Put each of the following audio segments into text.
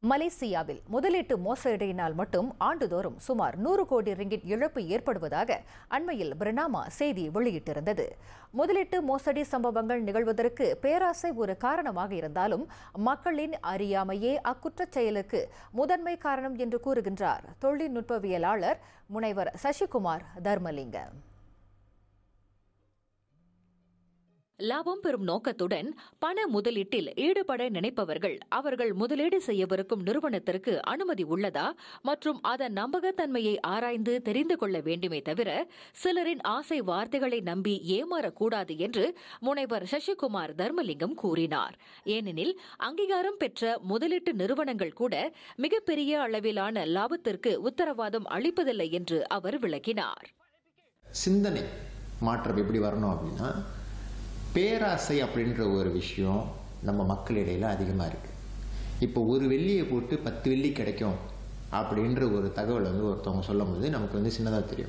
மலேசியாவில் முதலீட்டு மோசடியினால் மட்டும் ஆண்டுதோறும் சுமார் நூறு கோடி ரிங்கிட் இழப்பு ஏற்படுவதாக அண்மையில் பிரணாமா செய்தி வெளியிட்டிருந்தது முதலீட்டு மோசடி சம்பவங்கள் நிகழ்வதற்கு பேராசை ஒரு காரணமாக இருந்தாலும் மக்களின் அறியாமையே அக்குற்றச் செயலுக்கு முதன்மை காரணம் என்று கூறுகின்றார் தொழில்நுட்பவியலாளர் முனைவர் சசிகுமார் தர்மலிங்கம் லாபம் பெறும் நோக்கத்துடன் பண முதலீட்டில் ஈடுபட நினைப்பவர்கள் அவர்கள் முதலீடு செய்யவிருக்கும் நிறுவனத்திற்கு அனுமதி உள்ளதா மற்றும் அதன் நம்பகத்தன்மையை ஆராய்ந்து தெரிந்து கொள்ள வேண்டுமே தவிர சிலரின் ஆசை வார்த்தைகளை நம்பி ஏமாறக்கூடாது என்று முனைவர் சசிகுமார் தர்மலிங்கம் கூறினார் ஏனெனில் அங்கீகாரம் பெற்ற முதலீட்டு நிறுவனங்கள் கூட மிகப்பெரிய அளவிலான லாபத்திற்கு உத்தரவாதம் அளிப்பதில்லை என்று அவர் விளக்கினார் சிந்தனை மாற்றம் எப்படி வரணும் அப்படின்னா பேராசை அப்படின்ற ஒரு விஷயம் நம்ம மக்களிடையில் அதிகமாக இருக்குது இப்போ ஒரு வெள்ளியை போட்டு பத்து வெள்ளி கிடைக்கும் அப்படின்ற ஒரு தகவல் வந்து ஒருத்தவங்க சொல்லும் போது நமக்கு வந்து சின்னதாக தெரியும்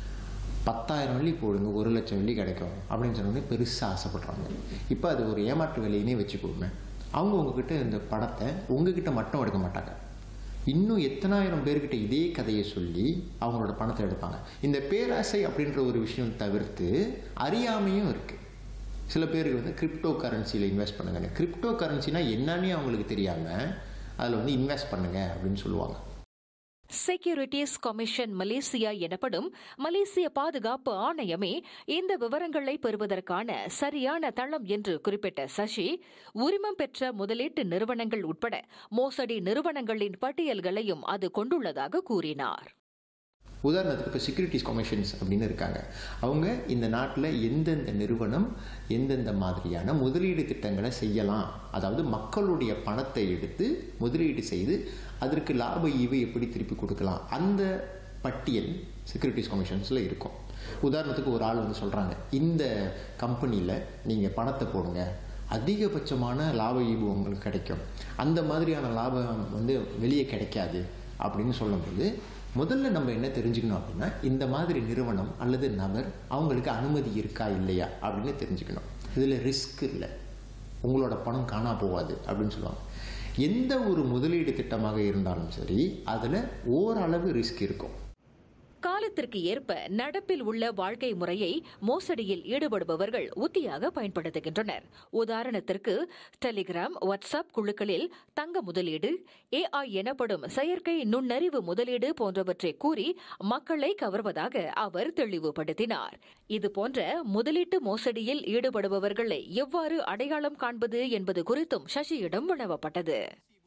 பத்தாயிரம் வெள்ளி போடுங்க ஒரு லட்சம் வெள்ளி கிடைக்கும் அப்படின்னு சொன்னோடனே பெருசாக ஆசைப்படுறாங்க இப்போ அது ஒரு ஏமாற்று வேலையினே வச்சுக்கோமே அவங்க உங்ககிட்ட இந்த படத்தை உங்ககிட்ட மட்டும் எடுக்க மாட்டாங்க இன்னும் எத்தனாயிரம் பேர்கிட்ட இதே கதையை சொல்லி அவங்களோட பணத்தை எடுப்பாங்க இந்த பேராசை அப்படின்ற ஒரு விஷயம் தவிர்த்து அறியாமையும் இருக்குது சில பேருக்கு வந்து கிரிப்டோ கரன்சியில் இன்வெஸ்ட் பண்ணுங்க கிரிப்டோ கரன்சினா என்னன்னே அவங்களுக்கு தெரியாமல் அதில் வந்து இன்வெஸ்ட் பண்ணுங்க அப்படின்னு சொல்லுவாங்க செக்யூரிட்டிஸ் கமிஷன் மலேசியா எனப்படும் மலேசிய பாதுகாப்பு ஆணையமே இந்த விவரங்களை பெறுவதற்கான சரியான தளம் என்று குறிப்பிட்ட சசி உரிமம் பெற்ற முதலீட்டு நிறுவனங்கள் உட்பட மோசடி நிறுவனங்களின் பட்டியல்களையும் அது கொண்டுள்ளதாக கூறினார் உதாரணத்துக்கு இப்போ செக்யூரிட்டிஸ் கமிஷன்ஸ் அப்படின்னு இருக்காங்க அவங்க இந்த நாட்டில் எந்தெந்த நிறுவனம் எந்தெந்த மாதிரியான முதலீடு திட்டங்களை செய்யலாம் அதாவது மக்களுடைய பணத்தை எடுத்து முதலீடு செய்து அதற்கு லாப ஈவு எப்படி திருப்பி கொடுக்கலாம் அந்த பட்டியல் செக்யூரிட்டிஸ் கமிஷன்ஸில் இருக்கும் உதாரணத்துக்கு ஒரு ஆள் வந்து சொல்கிறாங்க இந்த கம்பெனியில் நீங்கள் பணத்தை போடுங்க அதிகபட்சமான லாப ஈவு உங்களுக்கு கிடைக்கும் அந்த மாதிரியான லாபம் வந்து வெளியே கிடைக்காது அப்படின்னு சொல்லும்போது முதல்ல நம்ம என்ன தெரிஞ்சுக்கணும் அப்படின்னா இந்த மாதிரி நிறுவனம் அல்லது நபர் அவங்களுக்கு அனுமதி இருக்கா இல்லையா அப்படின்னு தெரிஞ்சுக்கணும் இதில் ரிஸ்க் இல்லை உங்களோட பணம் காணா போகாது அப்படின்னு சொல்லுவாங்க எந்த ஒரு முதலீடு திட்டமாக இருந்தாலும் சரி அதில் ஓரளவு ரிஸ்க் இருக்கும் காலத்திற்கு ஏற்ப நடப்பில் உள்ள வாழ்க்கை முறையை மோசடியில் ஈடுபடுபவர்கள் உத்தியாக பயன்படுத்துகின்றனர் உதாரணத்திற்கு டெலிகிராம் வாட்ஸ்அப் குழுக்களில் தங்க முதலீடு ஏஐ எனப்படும் செயற்கை நுண்ணறிவு முதலீடு போன்றவற்றை கூறி மக்களை கவர்வதாக அவர் தெளிவுபடுத்தினார் இதுபோன்ற முதலீட்டு மோசடியில் ஈடுபடுபவர்களை எவ்வாறு அடையாளம் காண்பது என்பது குறித்தும் சசியிடம் வினவப்பட்டது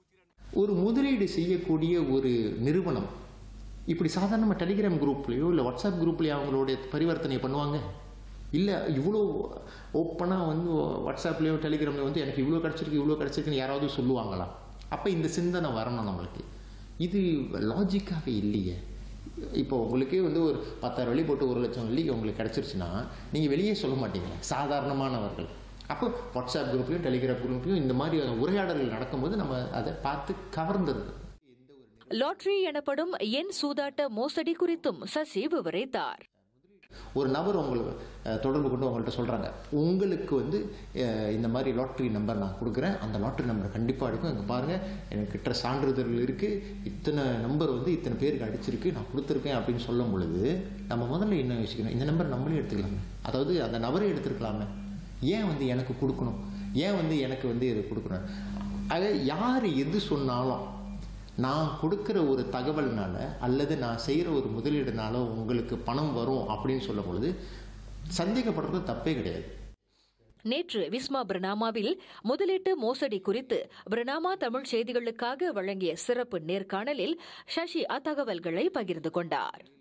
ஒரு முதலீடு செய்யக்கூடிய ஒரு நிறுவனம் இப்படி சாதாரணமாக டெலிகிராம் குரூப்லேயோ இல்லை வாட்ஸ்அப் குரூப்லேயோ அவங்களுடைய பரிவர்த்தனை பண்ணுவாங்க இல்லை இவ்வளோ ஓப்பனாக வந்து வாட்ஸ்அப்லேயோ டெலிகிராம்லேயோ வந்து எனக்கு இவ்வளோ கிடச்சிருக்கு இவ்வளோ கிடச்சிருக்குன்னு யாராவது சொல்லுவாங்களா அப்போ இந்த சிந்தனை வரணும் நம்மளுக்கு இது லாஜிக்காகவே இல்லையே இப்போ உங்களுக்கே வந்து ஒரு பத்தாயிரம் வெள்ளி போட்டு ஒரு லட்சம் வெள்ளி உங்களுக்கு கிடச்சிருச்சுன்னா நீங்கள் வெளியே சொல்ல மாட்டீங்க சாதாரணமானவர்கள் அப்போ வாட்ஸ்அப் குரூப்லையும் டெலிகிராம் குரூப்லையும் இந்த மாதிரி உரையாடல்கள் நடக்கும்போது நம்ம அதை பார்த்து கவர்ந்தது லாட்டரி எனப்படும் எண் சூதாட்ட மோசடி குறித்தும் சசி விவரித்தார் ஒரு நபர் உங்களுக்கு தொடர்பு கொண்டு உங்கள்கிட்ட சொல்கிறாங்க உங்களுக்கு வந்து இந்த மாதிரி லாட்ரி நம்பர் நான் கொடுக்குறேன் அந்த லாட்ரி நம்பர் கண்டிப்பாக அடிக்கும் இங்கே பாருங்கள் எனக்கு கிட்ட சான்றிதழ்கள் இருக்குது இத்தனை நம்பர் வந்து இத்தனை பேருக்கு அடிச்சிருக்கு நான் கொடுத்துருக்கேன் அப்படின்னு சொல்லும் பொழுது நம்ம முதல்ல என்ன யோசிக்கணும் இந்த நம்பர் நம்மளே எடுத்துக்கலாமே அதாவது அந்த நபரே எடுத்துருக்கலாமே ஏன் வந்து எனக்கு கொடுக்கணும் ஏன் வந்து எனக்கு வந்து இது கொடுக்கணும் ஆக யார் எது சொன்னாலும் நான் கொடுக்குற ஒரு தகவல்னால அல்லது நான் செய்கிற ஒரு முதலீடுனால உங்களுக்கு பணம் வரும் அப்படின்னு சொல்லும் பொழுது சந்தேகப்படுறது தப்பே கிடையாது நேற்று விஸ்மா பிரணாமாவில் முதலீட்டு மோசடி குறித்து பிரணாமா தமிழ் செய்திகளுக்காக வழங்கிய சிறப்பு நேர்காணலில் சசி அத்தகவல்களை பகிர்ந்து கொண்டார்